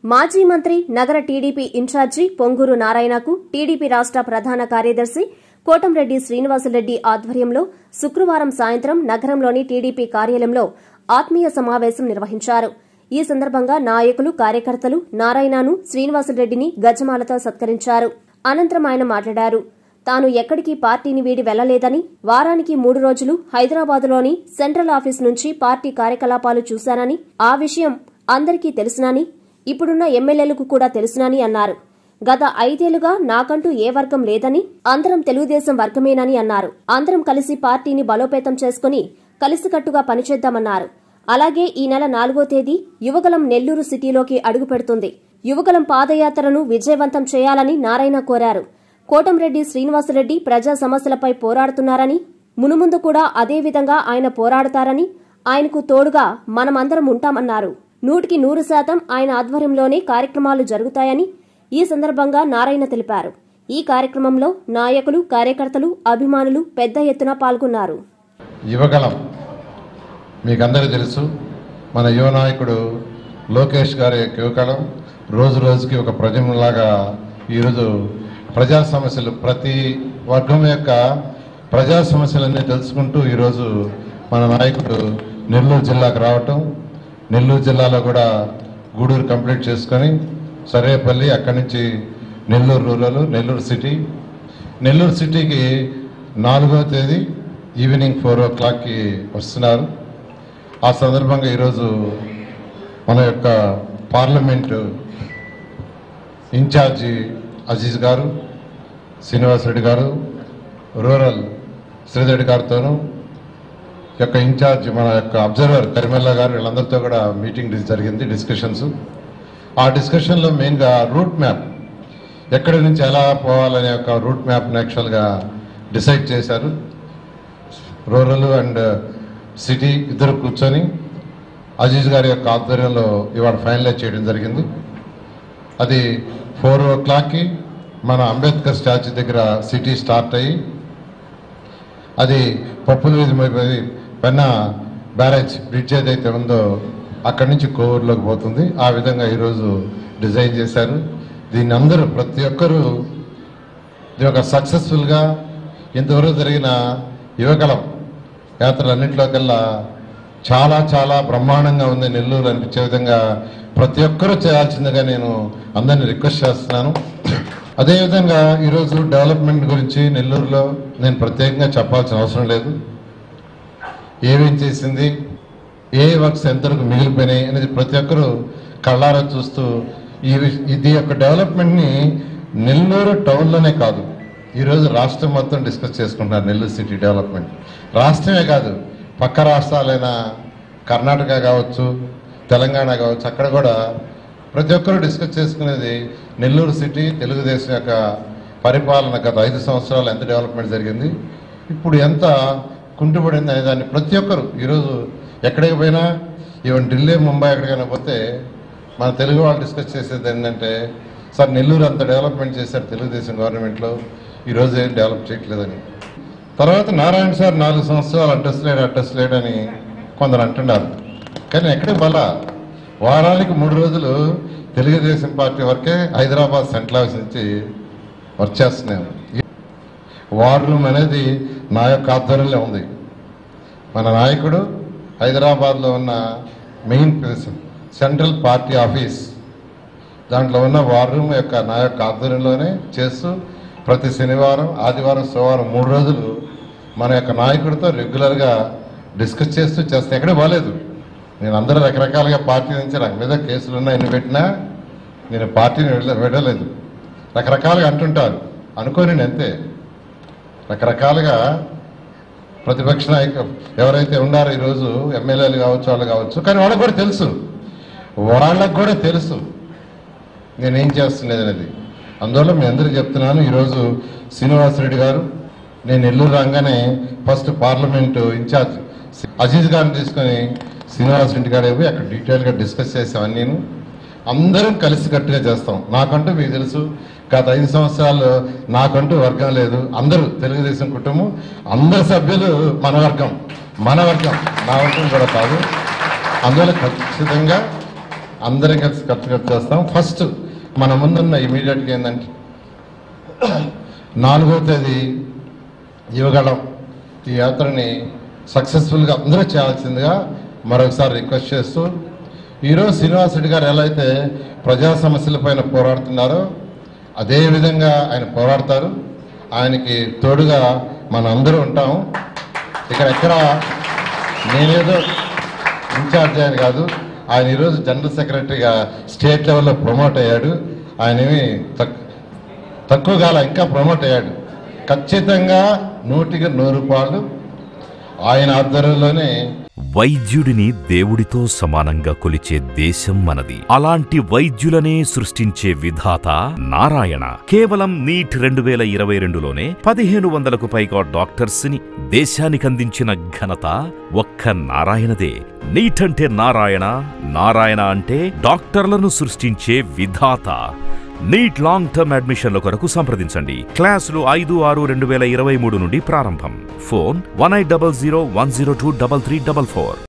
మాజీ మంత్రి నగర టీడీపీ ఇన్ఛార్జి పొంగూరు నారాయణకు టీడీపీ రాష్ట ప్రధాన కార్యదర్శి కోటంరెడ్డి శ్రీనివాసరెడ్డి ఆధ్వర్యంలో శుక్రవారం సాయంత్రం నగరంలోని టీడీపీ కార్యాలయంలో ఆత్మీయ సమావేశం నిర్వహించారు ఈ సందర్భంగా నాయకులు కార్యకర్తలు నారాయణను శ్రీనివాసరెడ్డిని గజమాలతో సత్కరించారు అనంతరం ఆయన మాట్లాడారు తాను ఎక్కడికి పార్టీని వీడి వెళ్లలేదని వారానికి మూడు రోజులు హైదరాబాదులోని సెంట్రల్ ఆఫీస్ నుంచి పార్టీ కార్యకలాపాలు చూశానని ఆ విషయం అందరికీ తెలుసునని ఇప్పుడున్న ఎమ్మెల్యేలకు కూడా తెలుసునని అన్నారు గత ఐదేళ్లుగా నాకంటూ ఏ వర్గం లేదని అందరం తెలుగుదేశం వర్గమేనని అన్నారు అందరం కలిసి పార్టీని బలోపేతం చేసుకుని కలిసికట్టుగా పనిచేద్దామన్నారు అలాగే ఈ నెల నాలుగో తేదీ యువగలం నెల్లూరు సిటీలోకి అడుగుపెడుతుంది యువగలం పాదయాత్రను విజయవంతం చేయాలని నారాయణ కోరారు కోటంరెడ్డి శ్రీనివాసరెడ్డి ప్రజా సమస్యలపై పోరాడుతున్నారని మునుముందు కూడా అదే విధంగా ఆయన పోరాడతారని ఆయనకు తోడుగా మనమందరం ఉంటామన్నారు నూటికి నూరు శాతం ఆయన ఆధ్వర్యంలోనే కార్యక్రమాలు జరుగుతాయని ఈ సందర్భంగా నారాయణ తెలిపారు ఈ కార్యక్రమంలో నాయకులు కార్యకర్తలు అభిమానులు పెద్ద ఎత్తున పాల్గొన్నారు యువగలం మీకందరికీ తెలుసు మన యువ నాయకుడు లోకేష్ గారి యొక్క యువగలం రోజు రోజుకి ఒక ప్రజలాగా ఈరోజు ప్రజా సమస్యలు ప్రతి వర్గం యొక్క ప్రజా సమస్యలన్నీ తెలుసుకుంటూ ఈరోజు మన నాయకుడు నెల్లూరు జిల్లాకు రావటం నెల్లూరు జిల్లాలో కూడా గూడూరు కంప్లీట్ చేసుకొని సరేపల్లి అక్కడి నుంచి నెల్లూరు రూరల్ నెల్లూరు సిటీ నెల్లూరు సిటీకి నాలుగో తేదీ ఈవినింగ్ ఫోర్ ఓ క్లాక్కి వస్తున్నారు ఆ సందర్భంగా ఈరోజు మన యొక్క పార్లమెంటు ఇన్ఛార్జి అజీజ్ గారు శ్రీనివాసరెడ్డి గారు రూరల్ శ్రీధరెడ్డి గారితోనూ యొక్క ఇన్ఛార్జ్ మన యొక్క అబ్జర్వర్ కరిమెల్లా గారు వీళ్ళందరితో కూడా మీటింగ్ జరిగింది డిస్కషన్స్ ఆ డిస్కషన్లో మెయిన్గా రూట్ మ్యాప్ ఎక్కడి నుంచి ఎలా పోవాలనే ఒక రూట్ మ్యాప్ని యాక్చువల్గా డిసైడ్ చేశారు రూరల్ అండ్ సిటీ ఇద్దరు కూర్చొని అజీజ్ గారి యొక్క ఆధ్వర్యంలో ఇవాళ ఫైనలైజ్ చేయడం జరిగింది అది ఫోర్ ఓ క్లాక్కి మన అంబేద్కర్ స్టాచ్యూ దగ్గర సిటీ స్టార్ట్ అయ్యి అది పప్పులూరి పెన్న బ్యారేజ్ బ్రిడ్జ్ ఏదైతే ఉందో అక్కడి నుంచి కోవూరులోకి పోతుంది ఆ విధంగా ఈరోజు డిజైన్ చేశారు దీన్ని అందరూ ప్రతి ఒక్కరూ ఇది ఒక సక్సెస్ఫుల్గా ఇంతవరకు జరిగిన యువకలం యాత్రలన్నింటిలోకల్లా చాలా చాలా బ్రహ్మాండంగా ఉంది నెల్లూరు అనిపించే విధంగా ప్రతి ఒక్కరూ చేయాల్సిందిగా నేను అందరిని రిక్వెస్ట్ చేస్తున్నాను అదేవిధంగా ఈరోజు డెవలప్మెంట్ గురించి నెల్లూరులో నేను ప్రత్యేకంగా చెప్పాల్సిన అవసరం లేదు ఏమేం చేసింది ఏ వర్క్స్ ఎంతవరకు మిగిలిపోయినాయి అనేది ప్రతి ఒక్కరూ కళ్ళారా చూస్తూ ఈ విష- ఇది యొక్క డెవలప్మెంట్ని నెల్లూరు టౌన్లోనే కాదు ఈరోజు రాష్ట్రం మొత్తం డిస్కస్ చేసుకుంటున్నారు నెల్లూరు సిటీ డెవలప్మెంట్ రాష్ట్రమే కాదు పక్క రాష్ట్రాలైన కర్ణాటక కావచ్చు తెలంగాణ కావచ్చు అక్కడ కూడా ప్రతి ఒక్కరూ డిస్కస్ చేసుకునేది నెల్లూరు సిటీ తెలుగుదేశం యొక్క పరిపాలన గత ఐదు సంవత్సరాలు ఎంత డెవలప్మెంట్ జరిగింది ఇప్పుడు ఎంత కుంటుపడింది అనే దాన్ని ప్రతి ఒక్కరు ఈరోజు ఎక్కడికి పోయినా ఈవెన్ ఢిల్లీ ముంబై ఎక్కడికైనా పోతే మన తెలుగు వాళ్ళు డిస్కస్ చేసేది ఏంటంటే సార్ నెల్లూరు అంత డెవలప్మెంట్ చేశారు తెలుగుదేశం గవర్నమెంట్లో ఈరోజు ఏం డెవలప్ చేయట్లేదని తర్వాత నారాయణ సార్ నాలుగు సంవత్సరాలు అడ్రస్ లేడు అడ్రస్ లేడని కొందరు అంటున్నారు కానీ ఎక్కడికి బల వారానికి మూడు రోజులు తెలుగుదేశం పార్టీ వరకే హైదరాబాద్ సెంట్రల్ ఆఫీస్ నుంచి వర్క్ చేస్తున్నాం వార్ రూమ్ అనేది నా యొక్క ఆధ్వర్యంలో ఉంది మన నాయకుడు హైదరాబాద్లో ఉన్న main place central party office దాంట్లో ఉన్న వార్ రూమ్ యొక్క నా యొక్క ఆధ్వర్యంలోనే చేస్తూ ప్రతి శనివారం ఆదివారం సోమవారం మూడు రోజులు మన యొక్క నాయకుడితో రెగ్యులర్గా డిస్కస్ చేస్తూ చేస్తే ఎక్కడ బాగాలేదు నేను అందరూ రకరకాలుగా పార్టీ నుంచి నాకు మీద కేసులు ఉన్నా ఎన్ని పెట్టినా నేను పార్టీని వెళ్ళ వెళ్ళలేదు రకరకాలుగా అంటుంటారు అనుకోని నేను అంతే రకరకాలుగా ప్రతిపక్ష నాయకు ఎవరైతే ఉన్నారో ఈరోజు ఎమ్మెల్యేలు కావచ్చు వాళ్ళు కావచ్చు కానీ వాళ్ళకి కూడా తెలుసు వాళ్ళకు కూడా తెలుసు నేనేం చేస్తున్నది అనేది అందువల్ల మీ అందరికీ చెప్తున్నాను ఈరోజు శ్రీనివాసరెడ్డి గారు నేను నెల్లూరు రాగానే ఫస్ట్ పార్లమెంటు ఇన్ఛార్జ్ అజీజ్ గారిని తీసుకొని శ్రీనివాస్ రెడ్డి గారు పోయి అక్కడ డీటెయిల్గా డిస్కస్ చేసామని నేను అందరం కలిసికట్టుగా చేస్తాం నాకంటూ మీకు తెలుసు గత ఐదు సంవత్సరాలు నాకంటూ వర్గం లేదు అందరూ తెలుగుదేశం కుటుంబం అందరు సభ్యులు మన వర్గం మన వర్గం నా వర్గం కూడా కాదు అందువల్ల ఖచ్చితంగా అందరం కలిసి ఖర్చు ఖర్చు చేస్తాం ఫస్ట్ మన ముందున్న ఇమీడియట్గా ఏంటంటే నాలుగో తేదీ యువగళం ఈ యాత్రని సక్సెస్ఫుల్గా అందరూ చేయాల్సిందిగా మరొకసారి రిక్వెస్ట్ చేస్తూ ఈరోజు శ్రీనివాస్ రెడ్డి గారు ఎలా అయితే ప్రజా సమస్యలపైన పోరాడుతున్నారో అదే విధంగా ఆయన పోరాడతారు ఆయనకి తోడుగా మనం అందరూ ఉంటాము ఇక్కడ ఎక్కడ నేనేదో ఇన్ఛార్జ్ ఆయన కాదు ఆయన ఈరోజు జనరల్ సెక్రటరీగా స్టేట్ లెవెల్లో ప్రమోట్ అయ్యాడు ఆయన ఏమి తక్- తక్కువ కాల ఇంకా ప్రమోట్ అయ్యాడు ఖచ్చితంగా నూటికి నూరు రూపాయలు ఆయన ఆధ్వర్యంలోనే వైద్యుడిని దేవుడితో సమానంగా కొలిచే దేశం మనది అలాంటి వైద్యులనే సృష్టించే విధాత నారాయణ కేవలం నీట్ రెండు వేల ఇరవై రెండులోనే పదిహేను వందలకు పైగా డాక్టర్స్ ని దేశానికందించిన ఘనత ఒక్క నారాయణదే నీట్ అంటే నారాయణ నారాయణ అంటే డాక్టర్లను సృష్టించే విధాత నీట్ లాంగ్ టర్మ్ అడ్మిషన్ల కొరకు సంప్రదించండి క్లాసులు ఐదు ఆరు రెండు వేల ఇరవై మూడు నుండి ప్రారంభం phone one eight double zero one zero two double three double four